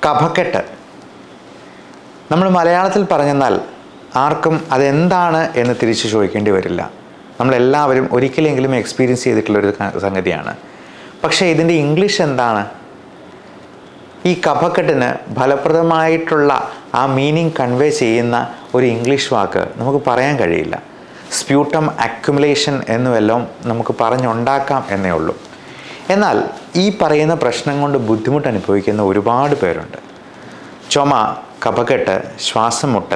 കഫക്കെട്ട് നമ്മൾ മലയാളത്തിൽ പറഞ്ഞെന്നാൽ ആർക്കും അതെന്താണ് എന്ന് തിരിച്ചു ചോദിക്കേണ്ടി വരില്ല നമ്മളെല്ലാവരും ഒരിക്കലെങ്കിലും എക്സ്പീരിയൻസ് ചെയ്തിട്ടുള്ളൊരു ക- സംഗതിയാണ് പക്ഷേ ഇതിൻ്റെ ഇംഗ്ലീഷ് എന്താണ് ഈ കഫക്കെട്ടിന് ഫലപ്രദമായിട്ടുള്ള ആ മീനിങ് കൺവേ ചെയ്യുന്ന ഒരു ഇംഗ്ലീഷ് വാക്ക് നമുക്ക് പറയാൻ കഴിയില്ല സ്പ്യൂട്ടം അക്യുമുലേഷൻ എന്നുവെല്ലാം നമുക്ക് പറഞ്ഞുണ്ടാക്കാം എന്നേ ഉള്ളൂ എന്നാൽ ഈ പറയുന്ന പ്രശ്നം കൊണ്ട് ബുദ്ധിമുട്ട് അനുഭവിക്കുന്ന ഒരുപാട് പേരുണ്ട് ചുമ കഫക്കെട്ട് ശ്വാസം മുട്ടൽ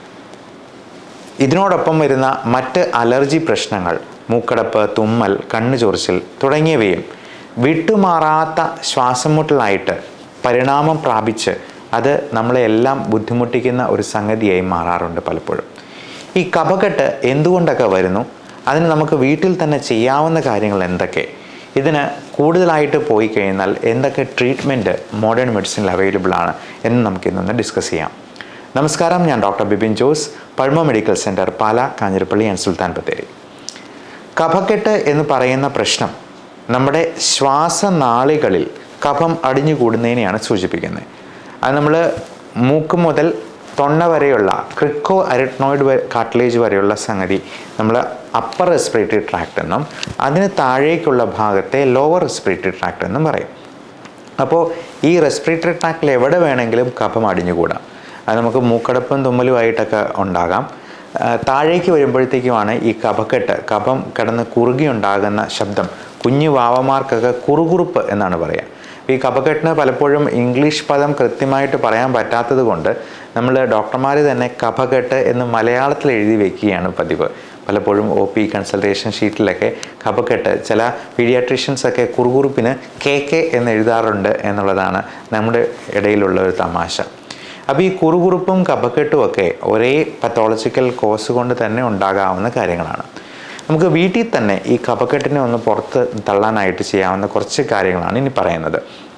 ഇതിനോടൊപ്പം വരുന്ന മറ്റ് അലർജി പ്രശ്നങ്ങൾ മൂക്കടപ്പ് തുമ്മൽ കണ്ണു ചൊറിച്ചിൽ തുടങ്ങിയവയും വിട്ടുമാറാത്ത ശ്വാസം മുട്ടലായിട്ട് പരിണാമം പ്രാപിച്ച് അത് നമ്മളെ എല്ലാം ബുദ്ധിമുട്ടിക്കുന്ന ഒരു സംഗതിയായി മാറാറുണ്ട് പലപ്പോഴും ഈ കഫക്കെട്ട് എന്തുകൊണ്ടൊക്കെ വരുന്നു അതിന് നമുക്ക് വീട്ടിൽ തന്നെ ചെയ്യാവുന്ന കാര്യങ്ങൾ എന്തൊക്കെ ഇതിന് കൂടുതലായിട്ട് പോയി കഴിഞ്ഞാൽ എന്തൊക്കെ ട്രീറ്റ്മെൻറ്റ് മോഡേൺ മെഡിസിനിൽ അവൈലബിൾ ആണ് എന്ന് നമുക്കിന്നൊന്ന് ഡിസ്കസ് ചെയ്യാം നമസ്കാരം ഞാൻ ഡോക്ടർ ബിപിൻ ജോസ് പഴമ medical centre Pala Kanjirappally and Sultan Bathery കഫക്കെട്ട് എന്ന് പറയുന്ന പ്രശ്നം നമ്മുടെ ശ്വാസനാളികളിൽ കഫം അടിഞ്ഞുകൂടുന്നതിനെയാണ് സൂചിപ്പിക്കുന്നത് അത് നമ്മൾ മൂക്ക് മുതൽ തൊണ്ട വരെയുള്ള ക്രിക്കോ അരിട്നോയിഡ് കാർട്ടിലേജ് വരെയുള്ള സംഗതി നമ്മൾ അപ്പർ റെസ്പിറേറ്ററി ട്രാക്ട് എന്നും അതിന് താഴേക്കുള്ള ഭാഗത്തെ ലോവർ റെസ്പിറേറ്ററി ട്രാക്ട് എന്നും പറയും അപ്പോൾ ഈ റെസ്പിറേറ്ററി ട്രാക്റ്റിൽ എവിടെ വേണമെങ്കിലും കഫം അടിഞ്ഞുകൂടാം അത് നമുക്ക് മൂക്കടപ്പും തുമ്മലുമായിട്ടൊക്കെ ഉണ്ടാകാം ആ, താഴേക്ക് വരുമ്പോഴത്തേക്കുമാണ് ഈ കഫക്കെട്ട് കഫം കിടന്ന് കുറുകി ഉണ്ടാകുന്ന ശബ്ദം കുഞ്ഞു വാവമാർക്കൊക്കെ കുറുകുറുപ്പ് എന്നാണ് പറയുക ഈ കഫക്കെട്ടിന് പലപ്പോഴും ഇംഗ്ലീഷ് പദം കൃത്യമായിട്ട് പറയാൻ പറ്റാത്തത് കൊണ്ട് നമ്മൾ ഡോക്ടർമാർ തന്നെ കഫക്കെട്ട് എന്ന് മലയാളത്തിൽ എഴുതി വെക്കുകയാണ് പതിവ് പലപ്പോഴും ഒ പി കൺസൾട്ടേഷൻ ഷീറ്റിലൊക്കെ കഫക്കെട്ട് ചില പീഡിയാട്രീഷ്യൻസ് ഒക്കെ കുറുകുറുപ്പിന് കെ കെ എന്ന് എഴുതാറുണ്ട് എന്നുള്ളതാണ് നമ്മുടെ ഇടയിലുള്ള ഒരു തമാശ അപ്പോൾ ഈ കുറുകുറുപ്പും കഫക്കെട്ടും ഒക്കെ ഒരേ പത്തോളജിക്കൽ കോസ് കൊണ്ട് തന്നെ ഉണ്ടാകാവുന്ന കാര്യങ്ങളാണ് നമുക്ക് വീട്ടിൽ തന്നെ ഈ കഫക്കെട്ടിനെ ഒന്ന് പുറത്ത് തള്ളാനായിട്ട് ചെയ്യാവുന്ന കുറച്ച് കാര്യങ്ങളാണ് ഇനി പറയുന്നത്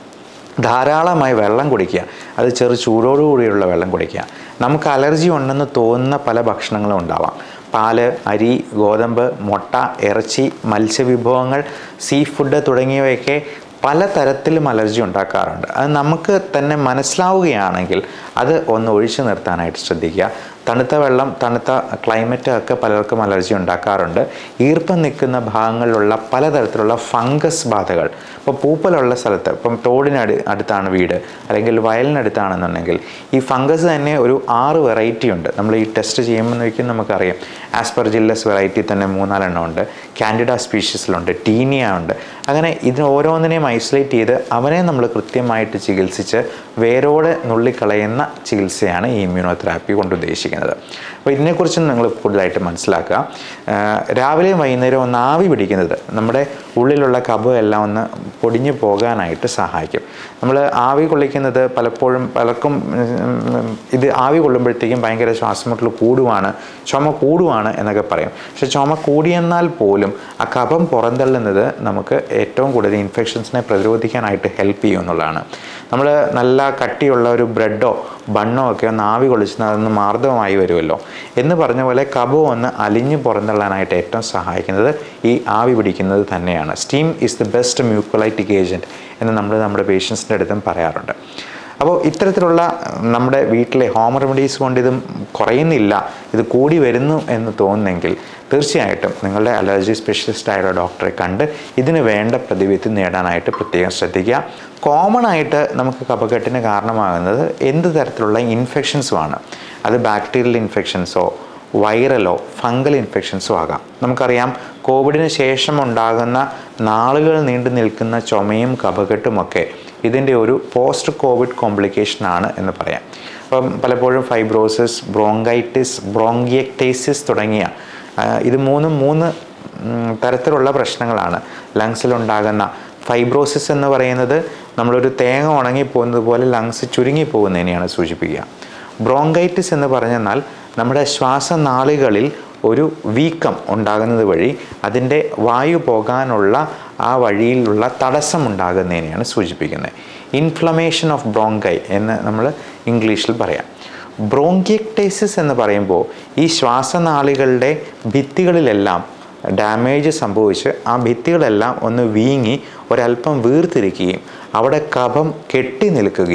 ധാരാളമായി വെള്ളം കുടിക്കുക അത് ചെറു ചൂടോടുകൂടിയുള്ള വെള്ളം കുടിക്കുക നമുക്ക് അലർജി ഉണ്ടെന്ന് തോന്നുന്ന പല ഭക്ഷണങ്ങളും ഉണ്ടാവാം പാല് അരി ഗോതമ്പ് മുട്ട ഇറച്ചി മത്സ്യവിഭവങ്ങൾ സീ ഫുഡ് തുടങ്ങിയവയൊക്കെ പലതരത്തിലും അലർജി ഉണ്ടാക്കാറുണ്ട് അത് നമുക്ക് തന്നെ മനസ്സിലാവുകയാണെങ്കിൽ അത് ഒന്ന് ഒഴിച്ചു നിർത്താനായിട്ട് ശ്രദ്ധിക്കുക തണുത്ത വെള്ളം തണുത്ത ക്ലൈമറ്റ് ഒക്കെ പലർക്കും അലർജി ഉണ്ടാക്കാറുണ്ട് ഈർപ്പം നിൽക്കുന്ന ഭാഗങ്ങളിലുള്ള പലതരത്തിലുള്ള ഫംഗസ് ബാധകൾ ഇപ്പോൾ പൂപ്പലുള്ള സ്ഥലത്ത് ഇപ്പം തോടിനടി അടുത്താണ് വീട് അല്ലെങ്കിൽ വയലിനടുത്താണെന്നുണ്ടെങ്കിൽ ഈ ഫംഗസ് തന്നെ ഒരു ആറ് വെറൈറ്റി ഉണ്ട് നമ്മൾ ഈ ടെസ്റ്റ് ചെയ്യുമ്പോഴേക്കും നമുക്കറിയാം ആസ്പെർജില്ലസ് വെറൈറ്റി തന്നെ മൂന്നാലെണ്ണം ഉണ്ട് കാൻഡിഡ സ്പീഷീസിലുണ്ട് ടീനിയ ഉണ്ട് അങ്ങനെ ഇതിന് ഓരോന്നിനെയും ഐസൊലേറ്റ് ചെയ്ത് അവനെ നമ്മൾ കൃത്യമായിട്ട് ചികിത്സിച്ച് വേരോടെ നുള്ളിക്കളയുന്ന ചികിത്സയാണ് ഈ ഇമ്മ്യൂണോതെറാപ്പി കൊണ്ട് ഉദ്ദേശിക്കുന്നത് അപ്പോൾ ഇതിനെക്കുറിച്ച് നിങ്ങൾ കൂടുതലായിട്ട് മനസ്സിലാക്കുക ആ, രാവിലെയും വൈകുന്നേരവും ഒന്ന് ആവി പിടിക്കുന്നത് നമ്മുടെ ഉള്ളിലുള്ള കഫം എല്ലാം ഒന്ന് പൊടിഞ്ഞു പോകാനായിട്ട് സഹായിക്കും നമ്മൾ ആവി കൊള്ളിക്കുന്നത് പലപ്പോഴും പലർക്കും ഉം, ഇത് ആവി കൊള്ളുമ്പോഴത്തേക്കും ഭയങ്കര ശ്വാസമുട്ടൽ കൂടുവാണ് ചുമ കൂടുവാണ് എന്നൊക്കെ പറയും പക്ഷെ ചുമ കൂടിയെന്നാൽ പോലും ആ കഫം പുറന്തള്ളുന്നത് നമുക്ക് ഏറ്റവും കൂടുതൽ ഇൻഫെക്ഷൻസിനെ പ്രതിരോധിക്കാനായിട്ട് ഹെൽപ്പ് ചെയ്യും എന്നുള്ളതാണ് നമ്മൾ നല്ല കട്ടിയുള്ള ഒരു ബ്രെഡോ ബണ്ണോ ഒക്കെ ഒന്ന് ആവി കൊള്ളിച്ചാൽ അതൊന്ന് മാർദ്ദവമായി വരുമല്ലോ എന്ന് പറഞ്ഞ പോലെ കഫം ഒന്ന് അലിഞ്ഞു പുറന്തള്ളാനായിട്ട് ഏറ്റവും സഹായിക്കുന്നത് ഈ ആവി പിടിക്കുന്നത് തന്നെയാണ് steam is the best mucolytic agent എന്ന് നമ്മൾ നമ്മുടെ പേഷ്യൻസിൻ്റെ അടുത്തും പറയാറുണ്ട് അപ്പോൾ ഇത്തരത്തിലുള്ള നമ്മുടെ വീട്ടിലെ ഹോം റെമഡീസ് കൊണ്ട് ഇത് കുറയുന്നില്ല ഇത് കൂടി വരുന്നു എന്ന് തോന്നുന്നെങ്കിൽ തീർച്ചയായിട്ടും നിങ്ങളുടെ അലർജി സ്പെഷ്യലിസ്റ്റ് ആയുള്ള ഡോക്ടറെ കണ്ട് ഇതിന് വേണ്ട പ്രതിവിധി നേടാനായിട്ട് പ്രത്യേകം ശ്രദ്ധിക്കുക കോമൺ ആയിട്ട് നമുക്ക് കഫക്കെട്ടിന് കാരണമാകുന്നത് എന്ത് തരത്തിലുള്ള ഇൻഫെക്ഷൻസുമാണ് അത് ബാക്ടീരിയൽ ഇൻഫെക്ഷൻസോ വൈറലോ ഫംഗൽ ഇൻഫെക്ഷൻസോ ആകാം നമുക്കറിയാം കോവിഡിന് ശേഷം ഉണ്ടാകുന്ന നാളുകൾ നീണ്ടു നിൽക്കുന്ന ചുമയും കഫക്കെട്ടുമൊക്കെ ഇതിൻ്റെ ഒരു പോസ്റ്റ് കോവിഡ് കോംപ്ലിക്കേഷൻ ആണ് എന്ന് പറയാം അപ്പം പലപ്പോഴും ഫൈബ്രോസിസ് ബ്രോങ്കൈറ്റിസ് ബ്രോങ്കിയക്ടൈസിസ് തുടങ്ങിയ ആ, ഇത് മൂന്നും മൂന്ന് ഉം, തരത്തിലുള്ള പ്രശ്നങ്ങളാണ് ലങ്സിലുണ്ടാകുന്ന ഫൈബ്രോസിസ് എന്ന് പറയുന്നത് നമ്മളൊരു തേങ്ങ ഉണങ്ങിപ്പോകുന്നത് പോലെ ലങ്സ് ചുരുങ്ങി പോകുന്നതിനെയാണ് സൂചിപ്പിക്കുക ബ്രോങ്കൈറ്റിസ് എന്ന് പറഞ്ഞെന്നാൽ നമ്മുടെ ശ്വാസനാളികളിൽ ഒരു വീക്കം ഉണ്ടാകുന്നത് വഴി അതിൻ്റെ വായു പോകാനുള്ള ആ വഴിയിലുള്ള തടസ്സം ഉണ്ടാകുന്നതിനെയാണ് സൂചിപ്പിക്കുന്നത് ഇൻഫ്ലമേഷൻ ഓഫ് ബ്രോങ്കൈ എന്ന് നമ്മൾ ഇംഗ്ലീഷിൽ പറയാം ബ്രോങ്കിയക്ടൈസിസ് എന്ന് പറയുമ്പോൾ ഈ ശ്വാസനാളികളുടെ ഭിത്തികളിലെല്ലാം ഡാമേജ് സംഭവിച്ച് ആ ഭിത്തികളെല്ലാം ഒന്ന് വീങ്ങി ഒരല്പം വീർത്തിരിക്കുകയും അവിടെ കഫം കെട്ടി നിൽക്കുകയും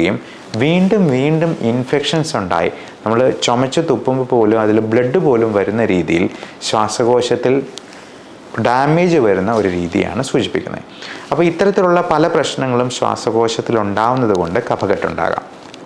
വീണ്ടും വീണ്ടും ഇൻഫെക്ഷൻസ് ഉണ്ടായി നമ്മൾ ചുമച്ച് തുപ്പുമ്പോൾ പോലും അതിൽ ബ്ലഡ് പോലും വരുന്ന രീതിയിൽ ശ്വാസകോശത്തിൽ ഡാമേജ് വരുന്ന ഒരു രീതിയാണ് സൂചിപ്പിക്കുന്നത് അപ്പോൾ ഇത്തരത്തിലുള്ള പല പ്രശ്നങ്ങളും ശ്വാസകോശത്തിൽ ഉണ്ടാവുന്നത് കൊണ്ട് കഫകെട്ടുണ്ടാകാം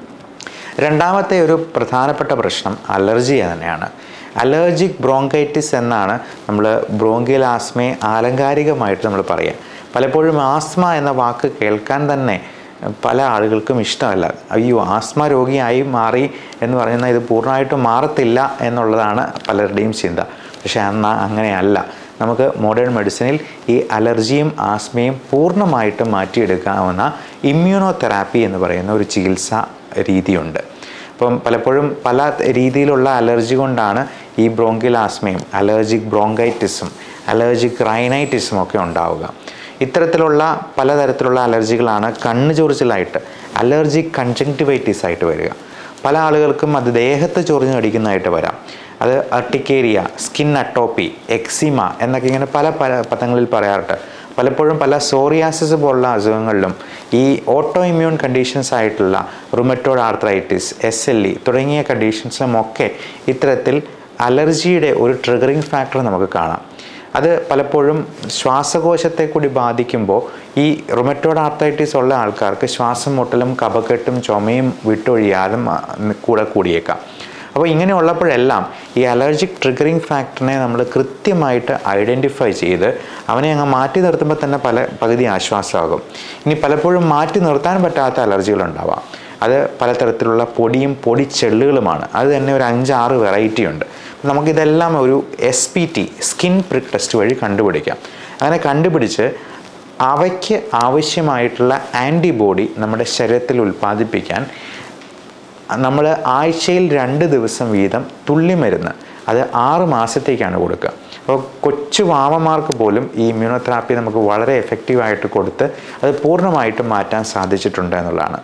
രണ്ടാമത്തെ ഒരു പ്രധാനപ്പെട്ട പ്രശ്നം അലർജി തന്നെയാണ് അലർജിക് ബ്രോങ്കൈറ്റിസ് എന്നാണ് നമ്മൾ ബ്രോങ്കിയൽ ആസ്മയെ ആലങ്കാരികമായിട്ട് നമ്മൾ പറയുക പലപ്പോഴും ആസ്മ എന്ന വാക്ക് കേൾക്കാൻ തന്നെ പല ആളുകൾക്കും ഇഷ്ടമല്ല അയ്യോ ആസ്മ രോഗിയായി മാറി എന്ന് പറയുന്നത് ഇത് പൂർണ്ണമായിട്ടും മാറത്തില്ല എന്നുള്ളതാണ് പലരുടെയും ചിന്ത പക്ഷേ എന്നാൽ അങ്ങനെയല്ല നമുക്ക് മോഡേൺ മെഡിസിനിൽ ഈ അലർജിയും ആസ്മയും പൂർണ്ണമായിട്ടും മാറ്റിയെടുക്കാവുന്ന ഇമ്മ്യൂണോ തെറാപ്പി എന്ന് പറയുന്ന ഒരു ചികിത്സാ രീതിയുണ്ട് അപ്പം പലപ്പോഴും പല രീതിയിലുള്ള അലർജി കൊണ്ടാണ് ഈ ബ്രോങ്കിൽ ആസ്മയും അലർജിക് ബ്രോങ്കൈറ്റിസും അലർജിക് റൈനൈറ്റിസും ഒക്കെ ഉണ്ടാവുക ഇത്തരത്തിലുള്ള പലതരത്തിലുള്ള അലർജികളാണ് കണ്ണ് ചൊറിച്ചിലായിട്ട് അലർജിക് കൺജങ്ക്റ്റിവൈറ്റിസ് ആയിട്ട് വരിക പല ആളുകൾക്കും അത് ദേഹത്ത് ചൊറിഞ്ഞ് കടിക്കുന്നതായിട്ട് വരാം അത് അർട്ടിക്കേരിയ സ്കിൻ അട്ടോപ്പി എക്സിമ എന്നൊക്കെ ഇങ്ങനെ പല പല പദങ്ങളിൽ പറയാറുണ്ട് പലപ്പോഴും പല സോറിയാസിസ് പോലുള്ള അസുഖങ്ങളിലും ഈ ഓട്ടോ ഇമ്മ്യൂൺ കണ്ടീഷൻസ് ആയിട്ടുള്ള rheumatoid arthritis S L E തുടങ്ങിയ കണ്ടീഷൻസും ഒക്കെ ഇത്തരത്തിൽ അലർജിയുടെ ഒരു ട്രിഗറിങ് ഫാക്ടർ നമുക്ക് കാണാം അത് പലപ്പോഴും ശ്വാസകോശത്തെ കൂടി ബാധിക്കുമ്പോൾ ഈ റുമറ്റോഡ് ആർത്തൈറ്റിസ് ഉള്ള ആൾക്കാർക്ക് ശ്വാസം മുട്ടലും കഫക്കെട്ടും ചുമയും വിട്ടൊഴിയാതെ കൂടെ കൂടിയേക്കാം അപ്പോൾ ഇങ്ങനെ ഉള്ളപ്പോഴെല്ലാം ഈ അലർജിക് ട്രിഗറിങ് ഫാക്ടറിനെ നമ്മൾ കൃത്യമായിട്ട് ഐഡൻറ്റിഫൈ ചെയ്ത് അവനെ അങ്ങ് മാറ്റി നിർത്തുമ്പോൾ തന്നെ പല പകുതി ആശ്വാസമാകും ഇനി പലപ്പോഴും മാറ്റി നിർത്താൻ പറ്റാത്ത അലർജികളുണ്ടാവാം അത് പലതരത്തിലുള്ള പൊടിയും പൊടിച്ചെള്ളുകളുമാണ് അത് തന്നെ ഒരു അഞ്ചാറ് വെറൈറ്റി ഉണ്ട് നമുക്കിതെല്ലാം ഒരു S P T skin prick test വഴി കണ്ടുപിടിക്കാം അങ്ങനെ കണ്ടുപിടിച്ച് അവയ്ക്ക് ആവശ്യമായിട്ടുള്ള ആൻറ്റിബോഡി നമ്മുടെ ശരീരത്തിൽ ഉൽപ്പാദിപ്പിക്കാൻ നമ്മൾ ആഴ്ചയിൽ രണ്ട് ദിവസം വീതം തുള്ളിമരുന്ന് അത് ആറ് മാസത്തേക്കാണ് കൊടുക്കുക അപ്പോൾ കൊച്ചു വാമമാർക്ക് പോലും ഈ ഇമ്മ്യൂണോതെറാപ്പി നമുക്ക് വളരെ എഫക്റ്റീവായിട്ട് കൊടുത്ത് അത് പൂർണ്ണമായിട്ടും മാറ്റാൻ സാധിച്ചിട്ടുണ്ട് എന്നുള്ളതാണ്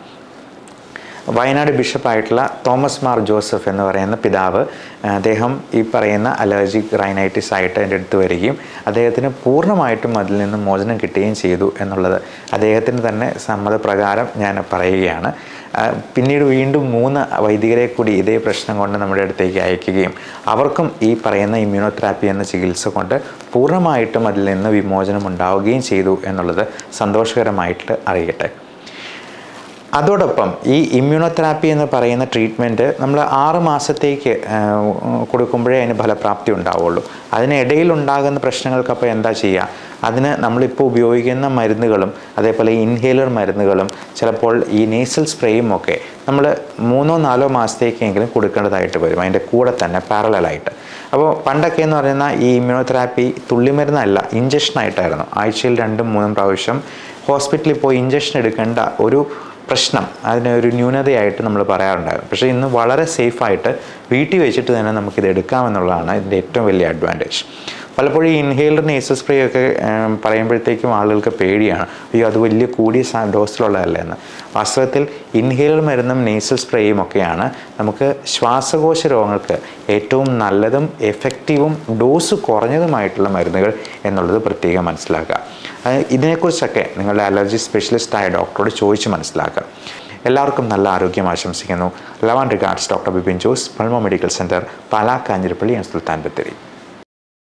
വയനാട് ബിഷപ്പായിട്ടുള്ള തോമസ് മാർ ജോസഫ് എന്ന് പറയുന്ന പിതാവ് അദ്ദേഹം ഈ പറയുന്ന അലർജിക് റൈനൈറ്റിസ് ആയിട്ട് എൻ്റെ അടുത്ത് വരികയും അദ്ദേഹത്തിന് പൂർണ്ണമായിട്ടും അതിൽ നിന്ന് മോചനം കിട്ടുകയും ചെയ്തു എന്നുള്ളത് അദ്ദേഹത്തിന് തന്നെ സമ്മതപ്രകാരം ഞാൻ പറയുകയാണ് പിന്നീട് വീണ്ടും മൂന്ന് വൈദികരെ കൂടി ഇതേ പ്രശ്നം കൊണ്ട് നമ്മുടെ അടുത്തേക്ക് അയക്കുകയും അവർക്കും ഈ പറയുന്ന ഇമ്മ്യൂണോതെറാപ്പി എന്ന ചികിത്സ കൊണ്ട് പൂർണ്ണമായിട്ടും അതിൽ നിന്ന് വിമോചനം ഉണ്ടാവുകയും ചെയ്തു എന്നുള്ളത് സന്തോഷകരമായിട്ട് അറിയട്ടെ അതോടൊപ്പം ഈ ഇമ്മ്യൂണോതെറാപ്പി എന്ന് പറയുന്ന ട്രീറ്റ്മെൻറ്റ് നമ്മൾ ആറ് മാസത്തേക്ക് കൊടുക്കുമ്പോഴേ അതിന് ഫലപ്രാപ്തി ഉണ്ടാവുള്ളൂ അതിനിടയിൽ ഉണ്ടാകുന്ന പ്രശ്നങ്ങൾക്കപ്പോൾ എന്താ ചെയ്യുക അതിന് നമ്മളിപ്പോൾ ഉപയോഗിക്കുന്ന മരുന്നുകളും അതേപോലെ ഇൻഹേലർ മരുന്നുകളും ചിലപ്പോൾ ഈ നേസൽ സ്പ്രേയും ഒക്കെ നമ്മൾ മൂന്നോ നാലോ മാസത്തേക്കെങ്കിലും കൊടുക്കേണ്ടതായിട്ട് വരും അതിൻ്റെ കൂടെ തന്നെ പാരലായിട്ട് അപ്പോൾ പണ്ടൊക്കെ എന്ന് പറയുന്ന ഈ ഇമ്മ്യൂണോതെറാപ്പി തുള്ളിമരുന്നല്ല ഇഞ്ചക്ഷനായിട്ടായിരുന്നു ആഴ്ചയിൽ രണ്ടും മൂന്നും പ്രാവശ്യം ഹോസ്പിറ്റലിൽ പോയി ഇഞ്ചക്ഷൻ എടുക്കേണ്ട ഒരു പ്രശ്നം അതിനെ ഒരു ന്യൂനതയായിട്ട് നമ്മൾ പറയാറുണ്ടായിരുന്നു പക്ഷേ ഇന്ന് വളരെ സേഫായിട്ട് വീട്ടിൽ വെച്ചിട്ട് തന്നെ നമുക്കിത് എടുക്കാമെന്നുള്ളതാണ് ഇതിൻ്റെ ഏറ്റവും വലിയ അഡ്വാൻറ്റേജ് പലപ്പോഴും ഈ ഇൻഹേലർ നേസൽ സ്പ്രേ ഒക്കെ പറയുമ്പോഴത്തേക്കും ആളുകൾക്ക് പേടിയാണ് അയ്യോ അത് വലിയ കൂടിയ ഡോസിലുള്ളതല്ല എന്ന് വാസ്തവത്തിൽ ഇൻഹേലർ മരുന്നും നേസൽ സ്പ്രേയും ഒക്കെയാണ് നമുക്ക് ശ്വാസകോശ രോഗങ്ങൾക്ക് ഏറ്റവും നല്ലതും എഫക്റ്റീവും ഡോസ് കുറഞ്ഞതുമായിട്ടുള്ള മരുന്നുകൾ എന്നുള്ളത് പ്രത്യേകം മനസ്സിലാക്കുക ഇതിനെക്കുറിച്ചൊക്കെ നിങ്ങളുടെ അലർജി സ്പെഷ്യലിസ്റ്റായ ഡോക്ടറോട് ചോദിച്ച് മനസ്സിലാക്കുക എല്ലാവർക്കും നല്ല ആരോഗ്യം ആശംസിക്കുന്നു love and regards doctor Bipin Jose pulmo medical centre Pala Kanjirappally and Sultan Bathery